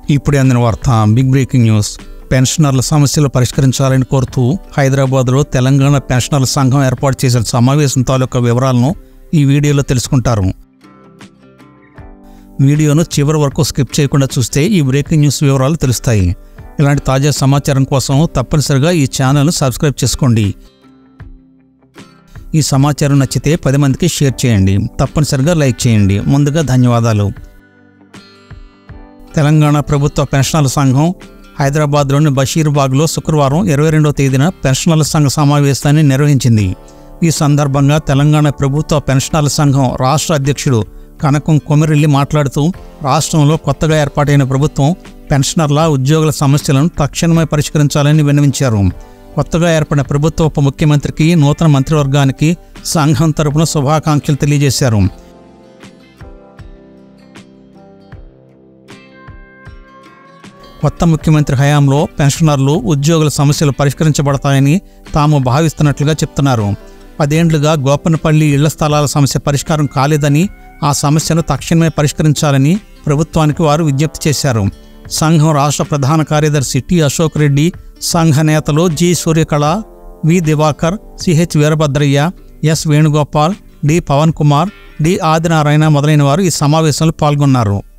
ఇప్పుడు అందిన వార్త బిగ్ బ్రేకింగ్ న్యూస్ పెన్షనర్ల సమస్యలు పరిష్కరించాలని కోరుతూ హైదరాబాద్లో తెలంగాణ పెన్షనర్ల సంఘం ఏర్పాటు చేసిన సమావేశం తాలూకా వివరాలను ఈ వీడియోలో తెలుసుకుంటారు వీడియోను చివరి వరకు స్కిప్ చేయకుండా చూస్తే ఈ బ్రేకింగ్ న్యూస్ వివరాలు తెలుస్తాయి ఇలాంటి తాజా సమాచారం కోసం తప్పనిసరిగా ఈ ఛానల్ను సబ్స్క్రైబ్ చేసుకోండి ఈ సమాచారం నచ్చితే పది మందికి షేర్ చేయండి తప్పనిసరిగా లైక్ చేయండి ముందుగా ధన్యవాదాలు తెలంగాణ ప్రభుత్వ పెన్షనర్ల సంఘం హైదరాబాద్లోని బషీర్బాగ్లో శుక్రవారం ఇరవై రెండవ తేదీన పెన్షనర్ల సంఘ సమావేశాన్ని నిర్వహించింది ఈ సందర్భంగా తెలంగాణ ప్రభుత్వ పెన్షనర్ల సంఘం రాష్ట్ర అధ్యక్షుడు కనకం కొమిరెల్లి మాట్లాడుతూ రాష్ట్రంలో కొత్తగా ఏర్పాటైన ప్రభుత్వం పెన్షనర్ల ఉద్యోగుల సమస్యలను తక్షణమే పరిష్కరించాలని విన్నవించారు కొత్తగా ఏర్పడిన ప్రభుత్వ ఉప ముఖ్యమంత్రికి నూతన మంత్రివర్గానికి సంఘం తరపున శుభాకాంక్షలు తెలియజేశారు కొత్త ముఖ్యమంత్రి హయాంలో పెన్షనర్లు ఉద్యోగుల సమస్యలు పరిష్కరించబడతాయని తాము భావిస్తున్నట్లుగా చెప్తున్నారు పదేండ్లుగా గోపనపల్లి ఇళ్ల స్థలాల సమస్య పరిష్కారం కాలేదని ఆ సమస్యను తక్షణమే పరిష్కరించాలని ప్రభుత్వానికి వారు విజ్ఞప్తి చేశారు సంఘం రాష్ట్ర ప్రధాన కార్యదర్శి టి అశోక్ రెడ్డి సంఘ నేతలు G Suryakala V Diwakar CH Veerabhadraiah S Venugopal D Pavan Kumar D Adinarayana మొదలైన వారు ఈ సమావేశంలో పాల్గొన్నారు